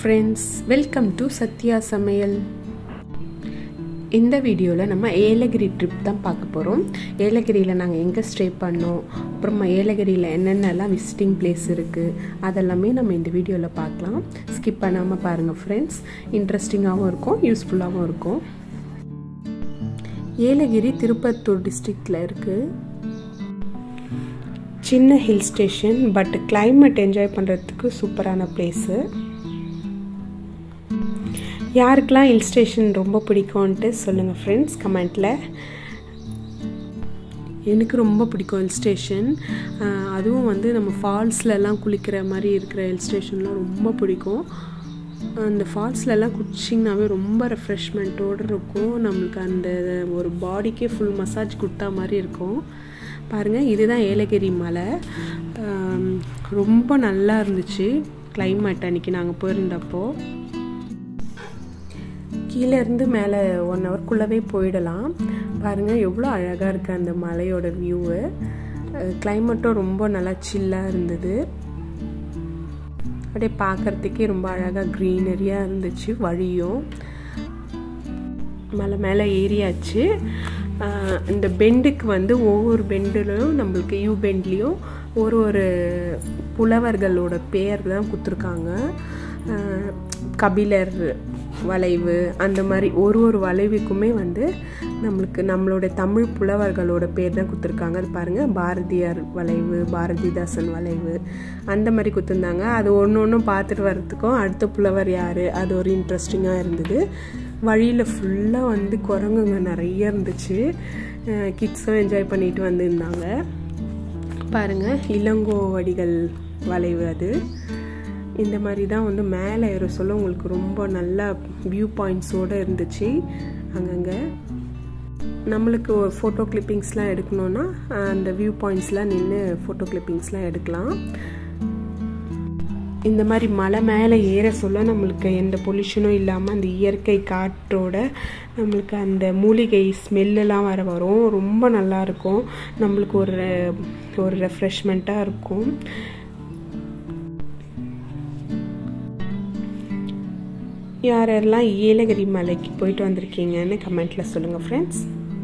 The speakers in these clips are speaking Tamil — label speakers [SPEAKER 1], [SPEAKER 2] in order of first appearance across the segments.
[SPEAKER 1] ஃப்ரெண்ட்ஸ் வெல்கம் டு சத்யா சமையல் இந்த வீடியோவில் நம்ம ஏலகிரி ட்ரிப் தான் பார்க்க போகிறோம் ஏலகிரியில் நாங்கள் எங்கே ஸ்டே பண்ணோம் அப்புறமா ஏலகிரியில் என்னென்னலாம் விசிட்டிங் பிளேஸ் இருக்குது அதெல்லாமே நம்ம இந்த வீடியோவில் பார்க்கலாம் ஸ்கிப் பண்ணாமல் பாருங்கள் ஃப்ரெண்ட்ஸ் இன்ட்ரெஸ்டிங்காகவும் இருக்கும் யூஸ்ஃபுல்லாகவும் இருக்கும் ஏலகிரி திருப்பத்தூர் டிஸ்ட்ரிக்டில் இருக்குது சின்ன hill station but climate enjoy பண்ணுறதுக்கு சூப்பரான பிளேஸு யாருக்கெல்லாம் ஹில் ஸ்டேஷன் ரொம்ப பிடிக்கும்ன்ட்டு சொல்லுங்கள் ஃப்ரெண்ட்ஸ் கமெண்ட்டில் எனக்கு ரொம்ப பிடிக்கும் ஹில் ஸ்டேஷன் அதுவும் வந்து நம்ம ஃபால்ஸ்லலாம் குளிக்கிற மாதிரி இருக்கிற ஹில் ஸ்டேஷன்லாம் ரொம்ப பிடிக்கும் அந்த ஃபால்ஸ்லலாம் குச்சிங்கனாவே ரொம்ப ரெஃப்ரெஷ்மெண்ட்டோடு இருக்கும் நம்மளுக்கு அந்த ஒரு பாடிக்கே ஃபுல் மசாஜ் கொடுத்தா மாதிரி இருக்கும் பாருங்கள் இதுதான் ஏலகிரி மலை ரொம்ப நல்லா இருந்துச்சு கிளைமேட் அன்றைக்கி நாங்கள் போயிருந்தப்போ கீழே இருந்து மேலே ஒன் ஹவர்க்குள்ளவே போயிடலாம் பாருங்கள் எவ்வளோ அழகாக இருக்குது அந்த மலையோட வியூவு கிளைமேட்டும் ரொம்ப நல்லா சில்லாக இருந்தது அப்படியே பார்க்குறதுக்கே ரொம்ப அழகாக க்ரீனரியாக இருந்துச்சு வழியும் மலை மேலே ஏறியாச்சு இந்த பெண்டுக்கு வந்து ஒவ்வொரு பெண்டுலையும் நம்மளுக்கு யூ பெண்ட்லேயும் ஒரு ஒரு புலவர்களோட பேர் தான் கொடுத்துருக்காங்க கபிலர் வளைவு அந்த மாதிரி ஒரு ஒரு வளைவுக்குமே வந்து நம்மளுக்கு நம்மளோட தமிழ் புலவர்களோட பேர் தான் கொடுத்துருக்காங்க அது பாருங்கள் பாரதியார் வளைவு பாரதிதாசன் வளைவு அந்த மாதிரி கொடுத்துருந்தாங்க அது ஒன்று ஒன்றும் பார்த்துட்டு வர்றதுக்கும் அடுத்த புலவர் யார் அது ஒரு இன்ட்ரெஸ்டிங்காக இருந்தது வழியில் ஃபுல்லாக வந்து குரங்குங்க நிறைய இருந்துச்சு கிட்ஸும் என்ஜாய் பண்ணிட்டு வந்துருந்தாங்க பாருங்கள் இளங்கோவடிகள் வளைவு அது இந்த மாதிரி தான் வந்து மேலே ஏற சொல்ல உங்களுக்கு ரொம்ப நல்ல வியூ பாயிண்ட்ஸோடு இருந்துச்சு அங்கங்கே நம்மளுக்கு ஃபோட்டோ கிளிப்பிங்ஸ்லாம் எடுக்கணுன்னா அந்த வியூ பாயிண்ட்ஸ்லாம் நின்று ஃபோட்டோ கிளிப்பிங்ஸ்லாம் எடுக்கலாம் இந்த மாதிரி மலை மேலே ஏற சொல்ல நம்மளுக்கு எந்த பொல்யூஷனும் இல்லாமல் அந்த இயற்கை காற்றோட நம்மளுக்கு அந்த மூலிகை ஸ்மெல்லாம் வர வரும் ரொம்ப நல்லாயிருக்கும் நம்மளுக்கு ஒரு ஒரு ரெஃப்ரெஷ்மெண்ட்டாக இருக்கும் யார் யாரெல்லாம் ஏலகிரி மலைக்கு போயிட்டு வந்திருக்கீங்கன்னு கமெண்ட்டில் சொல்லுங்கள் ஃப்ரெண்ட்ஸ்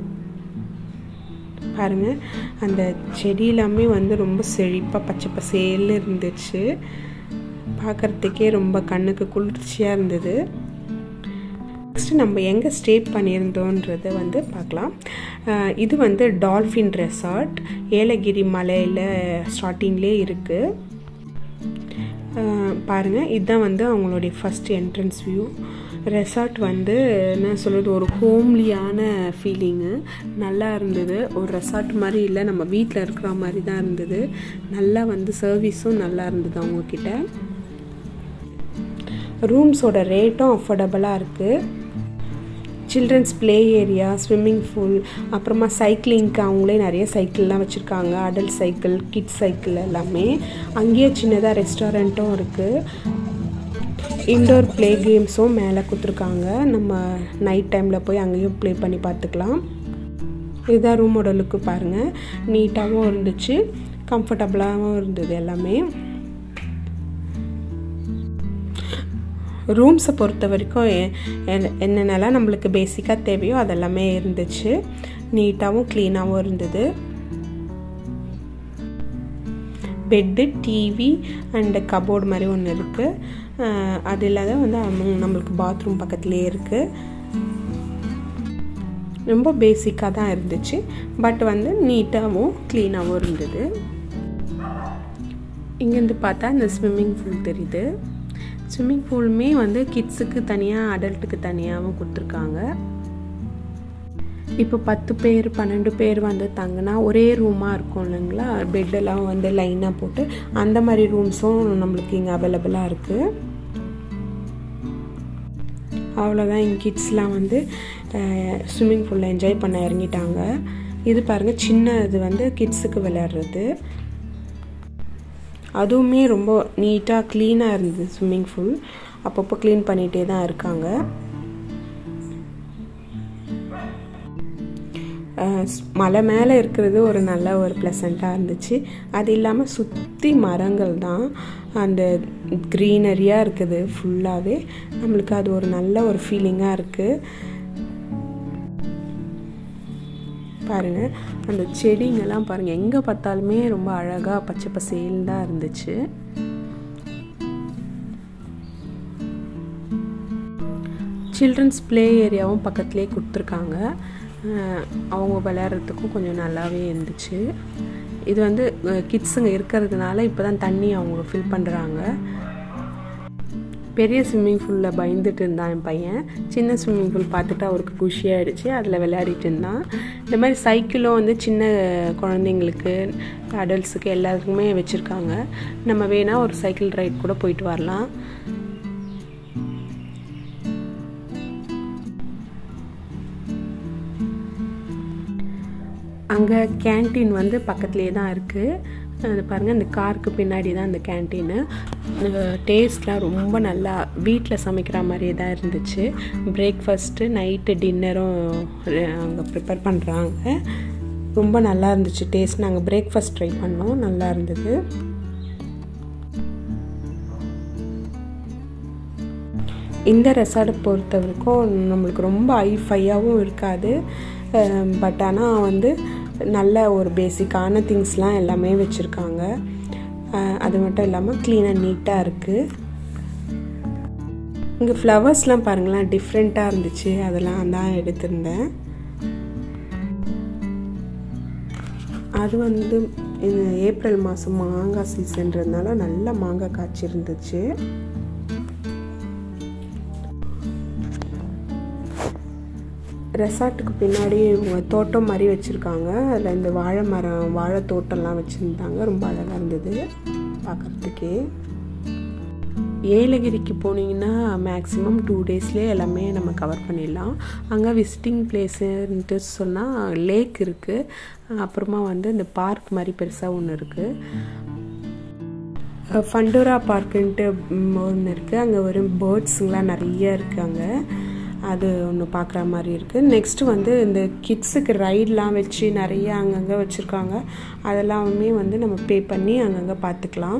[SPEAKER 1] பாருங்கள் அந்த செடி எல்லாமே வந்து ரொம்ப செழிப்பாக பச்சை பசேல்னு இருந்துச்சு பார்க்குறதுக்கே ரொம்ப கண்ணுக்கு குளிர்ச்சியாக இருந்தது நெக்ஸ்ட்டு நம்ம எங்கே ஸ்டே பண்ணியிருந்தோன்றதை வந்து பார்க்கலாம் இது வந்து டால்ஃபின் ரெசார்ட் ஏலகிரி மலையில் ஸ்டார்டிங்லேயே இருக்குது பாருங்கள் இதுதான் வந்து அவங்களுடைய ஃபஸ்ட் என்ட்ரன்ஸ் வியூ ரெசார்ட் வந்து என்ன சொல்கிறது ஒரு ஹோம்லியான ஃபீலிங்கு நல்லா இருந்தது ஒரு ரெசார்ட் மாதிரி இல்லை நம்ம வீட்டில் இருக்கிற மாதிரி தான் இருந்தது நல்லா வந்து சர்வீஸும் நல்லா இருந்தது அவங்கக்கிட்ட ரூம்ஸோட ரேட்டும் அஃபோர்டபுளாக இருக்குது children's play area swimming pool அப்புறமா சைக்கிளிங்க்கு அவங்களே நிறைய சைக்கிள்லாம் வச்சுருக்காங்க அடல்ட் சைக்கிள் கிட்ஸ் சைக்கிள் எல்லாமே அங்கேயே சின்னதாக ரெஸ்டாரண்ட்டும் இருக்குது இன்டோர் ப்ளே கேம்ஸும் மேலே கொடுத்துருக்காங்க நம்ம நைட் டைமில் போய் அங்கேயும் ப்ளே பண்ணி பார்த்துக்கலாம் இதுதான் ரூமோட லுக்கு பாருங்கள் நீட்டாகவும் இருந்துச்சு கம்ஃபர்டபுளாகவும் இருந்தது எல்லாமே ரூம்ஸை பொறுத்த வரைக்கும் என்னென்னலாம் நம்மளுக்கு பேசிக்காக தேவையோ அதெல்லாமே இருந்துச்சு நீட்டாகவும் க்ளீனாகவும் இருந்தது பெட்டு டிவி அண்டு கபோர்டு மாதிரி ஒன்று இருக்குது அது இல்லாத வந்து நம்மளுக்கு பாத்ரூம் பக்கத்துலேயே இருக்குது ரொம்ப பேசிக்காக தான் இருந்துச்சு பட் வந்து நீட்டாகவும் க்ளீனாகவும் இருந்தது இங்கேருந்து பார்த்தா இந்த ஸ்விம்மிங் பூல் தெரியுது ஸ்விம்மிங் பூலுமே வந்து கிட்ஸுக்கு தனியாக அடல்ட்டுக்கு தனியாகவும் கொடுத்துருக்காங்க இப்போ பத்து பேர் பன்னெண்டு பேர் வந்து தங்கினா ஒரே ரூமாக இருக்கும் இல்லைங்களா பெட்டெல்லாம் வந்து லைனாக போட்டு அந்த மாதிரி ரூம்ஸும் நம்மளுக்கு இங்கே அவைலபிளாக இருக்குது அவ்வளோதான் எங்கள் கிட்ஸ்லாம் வந்து ஸ்விம்மிங் பூலில் என்ஜாய் பண்ண இறங்கிட்டாங்க இது பாருங்கள் சின்ன இது வந்து கிட்ஸுக்கு விளையாடுறது அதுவுமே ரொம்ப நீட்டாக க்ளீனாக இருந்தது ஸ்விம்மிங் பூல் அப்பப்போ க்ளீன் பண்ணிகிட்டே தான் இருக்காங்க மலை மேலே இருக்கிறது ஒரு நல்ல ஒரு ப்ளசண்ட்டாக இருந்துச்சு அது இல்லாமல் சுற்றி மரங்கள் தான் அந்த க்ரீனரியாக இருக்குது ஃபுல்லாகவே நம்மளுக்கு அது ஒரு நல்ல ஒரு ஃபீலிங்காக இருக்குது பாருங்கள் அந்த செடிங்கெல்லாம் பாருங்கள் எங்கே பார்த்தாலுமே ரொம்ப அழகாக பச்சை பசேல் தான் இருந்துச்சு சில்ட்ரன்ஸ் ப்ளே ஏரியாவும் பக்கத்துலேயே கொடுத்துருக்காங்க அவங்க விளையாடுறதுக்கும் கொஞ்சம் நல்லாவே இருந்துச்சு இது வந்து கிட்ஸுங்க இருக்கிறதுனால இப்போ தான் தண்ணி அவங்க ஃபில் பண்ணுறாங்க பெரிய ஸ்விம்மிங் பூலில் பயந்துட்டு இருந்தான் என் பையன் சின்ன ஸ்விம்மிங் பூல் பார்த்துட்டு அவருக்கு குஷியாகிடுச்சு அதில் விளையாடிட்டு இருந்தான் இந்த மாதிரி சைக்கிளும் வந்து சின்ன குழந்தைங்களுக்கு அடல்ட்ஸுக்கு எல்லாத்துக்குமே வச்சுருக்காங்க நம்ம வேணால் ஒரு சைக்கிள் ரைட் கூட போயிட்டு வரலாம் அங்கே கேன்டீன் வந்து பக்கத்துலேயே தான் இருக்குது அது பாருங்கள் இந்த காருக்கு பின்னாடி தான் இந்த கேன்டீனு டேஸ்ட்லாம் ரொம்ப நல்லா வீட்டில் சமைக்கிற மாதிரியே தான் இருந்துச்சு பிரேக்ஃபாஸ்ட்டு நைட்டு டின்னரும் அங்கே ப்ரிப்பேர் பண்ணுறாங்க ரொம்ப நல்லா இருந்துச்சு டேஸ்ட் நாங்கள் பிரேக்ஃபாஸ்ட் ட்ரை பண்ணோம் நல்லா இருந்தது இந்த ரெசார்ட்டை பொறுத்த வரைக்கும் நம்மளுக்கு ரொம்ப ஐஃபையாகவும் இருக்காது பட் ஆனால் வந்து நல்ல ஒரு பேசிக்கான திங்ஸ்லாம் எல்லாமே வச்சுருக்காங்க அது மட்டும் இல்லாமல் க்ளீனாக நீட்டாக இருக்குது இங்கே ஃப்ளவர்ஸ்லாம் பாருங்களேன் டிஃப்ரெண்ட்டாக இருந்துச்சு அதெல்லாம் தான் எடுத்திருந்தேன் அது வந்து ஏப்ரல் மாதம் மாங்காய் சீசன்றதுனால நல்ல மாங்காய் காய்ச்சி இருந்துச்சு ரெசார்ட்டுக்கு பின்னாடி இவங்க தோட்டம் மாதிரி வச்சுருக்காங்க அதில் இந்த வாழை மரம் வாழை தோட்டம்லாம் வச்சுருந்தாங்க ரொம்ப அழகாக இருந்தது பார்க்குறதுக்கே ஏலகிரிக்கு போனீங்கன்னா மேக்ஸிமம் டூ டேஸ்லேயே எல்லாமே நம்ம கவர் பண்ணிடலாம் அங்கே விசிட்டிங் பிளேஸுன்ட்டு சொன்னால் லேக் இருக்குது அப்புறமா வந்து இந்த பார்க் மாதிரி பெருசாக ஒன்று இருக்குது ஃபண்டோரா பார்க்குன்ட்டு ஒன்று இருக்குது அங்கே வரும் பேர்ட்ஸுங்களாம் நிறைய இருக்குது அங்கே அது ஒன்று பார்க்குற மாதிரி இருக்குது நெக்ஸ்ட்டு வந்து இந்த கிட்ஸுக்கு ரைடெலாம் வச்சு நிறைய அங்கங்கே வச்சுருக்காங்க அதெல்லாமே வந்து நம்ம பே பண்ணி அங்கங்கே பார்த்துக்கலாம்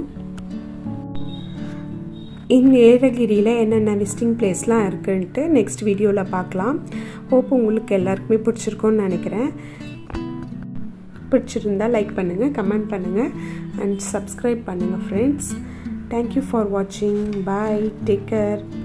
[SPEAKER 1] இங்கே ஏலகிரியில் என்னென்ன விசிட்டிங் பிளேஸ்லாம் இருக்குன்ட்டு நெக்ஸ்ட் வீடியோவில் பார்க்கலாம் ஹோப் உங்களுக்கு எல்லாருக்குமே பிடிச்சிருக்கோன்னு நினைக்கிறேன் பிடிச்சிருந்தா லைக் பண்ணுங்கள் கமெண்ட் பண்ணுங்கள் அண்ட் சப்ஸ்கிரைப் பண்ணுங்கள் ஃப்ரெண்ட்ஸ் தேங்க்யூ ஃபார் வாட்சிங் பாய் டேக் கேர்